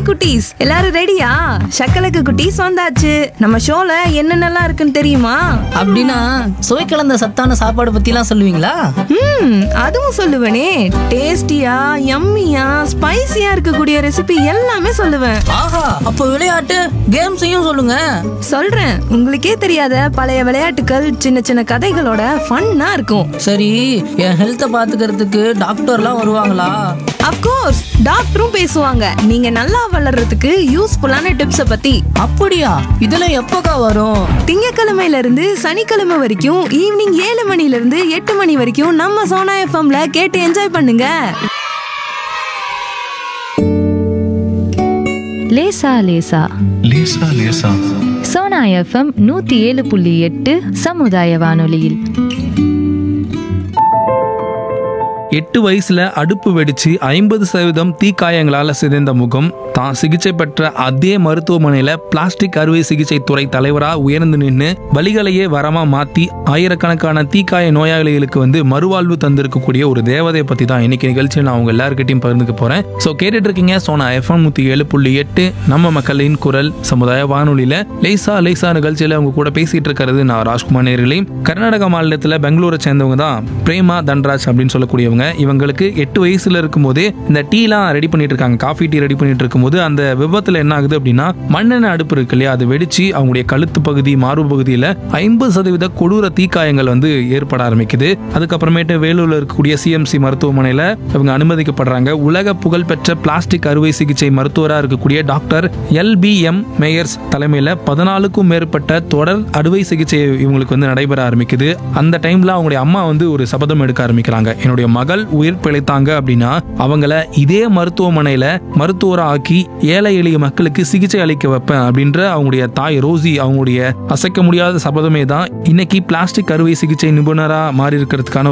குட்டீஸ் எல்லாரும் ரெடியா சக்கலக்கு குட்டீஸ் வந்தாச்சு நம்ம ஷோல என்னென்னலாம் இருக்குன்னு தெரியுமா அப்படின்னா சுவை கலந்த சத்தான சாப்பாடு பத்திலாம் சொல்லுவீங்களா ம் அதுவும் சொல்லுவேனே டேஸ்டியா யம்மியா ஸ்பைசியா இருக்கக்கூடிய ரெசிபி எல்லாமே சொல்லுவேன் ஆஹா அப்போ விளையாட்டு கேம்ஸையும் சொல்லுங்க சொல்றேன் உங்களுக்கே தெரியாத பழைய விளையாட்டுகள் சின்ன சின்ன கதைகளோட ஃபன்னா இருக்கும் சரி என் ஹெல்த்தை பாத்துக்கிறதுக்கு டாக்டர்லாம் வருவாங்களா அப்கோர்ஸ் டாக்டரும் பேசுவாங்க நீங்க நல்லா வளர்றதுக்கு யூஸ்ஃபுல்லான டிப்ஸ பத்தி அப்படியா இதெல்லாம் எப்போக்கா வரும் திங்கக்கிழமையில இருந்து சனிக்கிழமை வரைக்கும் ஈவினிங் ஏழு மணில இருந்து எட்டு மணி வரைக்கும் நம்ம சோனா எஃப்எம்ல கேட்டு என்ஜாய் பண்ணுங்க லேசா லேசா லேசா லேசா சோனா எஃப்எம் நூத்தி ஏழு புள்ளி எட்டு சமுதாய வானொலியில் எட்டு வயசுல அடுப்பு வெடிச்சு ஐம்பது சதவீதம் தீக்காயங்களால சிதைந்த முகம் தான் சிகிச்சை பெற்ற அதே மருத்துவமனையில பிளாஸ்டிக் அறுவை சிகிச்சை துறை தலைவரா உயர்ந்து நின்று வலிகளையே வரமா மாத்தி ஆயிரக்கணக்கான தீக்காய நோயாளிகளுக்கு வந்து மறுவாழ்வு தந்திருக்கக்கூடிய ஒரு தேவதையை பத்தி தான் இன்னைக்கு நிகழ்ச்சியில் நான் அவங்க எல்லாருக்கிட்டையும் பகிர்ந்துக்க போறேன் ஸோ கேட்டுட்டு இருக்கீங்க சோனா எஃப்எம் நூத்தி ஏழு புள்ளி எட்டு நம்ம மக்களின் குரல் சமுதாய வானொலியில லேசா லேசா நிகழ்ச்சியில அவங்க கூட பேசிட்டு இருக்கிறது நான் ராஜ்குமார் நேர்களையும் கர்நாடக மாநிலத்தில் பெங்களூரை சேர்ந்தவங்க தான் பிரேமா தன்ராஜ் அப்படின்னு சொல்லக்கூடியவங்க இவங்களுக்கு எட்டு வயசுல இருக்கும்போதே இந்த டீலாம் ரெடி பண்ணிட்டு இருக்காங்க காஃபி டீ ரெடி பண்ணிட்டு இருக்கும்போது அந்த விபத்துல என்ன ஆகுது அப்படின்னா மண்ணெண்ணெய் அடுப்பு இருக்கு இல்லையா அது வெடிச்சு அவங்களுடைய கழுத்து பகுதி மார்பு பகுதியில் ஐம்பது சதவீத கொடூர தீக்காயங்கள் வந்து ஏற்பட ஆரம்பிக்குது அதுக்கப்புறமேட்டு வேலூர்ல இருக்கக்கூடிய சிஎம்சி மருத்துவமனையில இவங்க அனுமதிக்கப்படுறாங்க உலக புகழ்பெற்ற பிளாஸ்டிக் அறுவை சிகிச்சை மருத்துவராக இருக்கக்கூடிய doctor L P M Meyers தலைமையில பதினாலுக்கும் மேற்பட்ட தொடர் அறுவை சிகிச்சை இவங்களுக்கு வந்து நடைபெற ஆரம்பிக்குது அந்த டைம்ல அவங்களுடைய அம்மா வந்து ஒரு சபதம் எடுக்க ஆரம்பிக்கிறாங்க என்னுடைய மகள் உயிர் பிழைத்தாங்க அப்படின்னா அவங்கள இதே மருத்துவமனையில மருத்துவரா ஆக்கி ஏழை எளிய மக்களுக்கு சிகிச்சை அளிக்க வைப்பேன் அப்படின்ற அவங்களுடைய தாய் ரோசி அவங்களுடைய அசைக்க முடியாத சபதமே தான் இன்னைக்கு பிளாஸ்டிக் அறுவை சிகிச்சை நிபுணரா மாறி இருக்கிறதுக்கான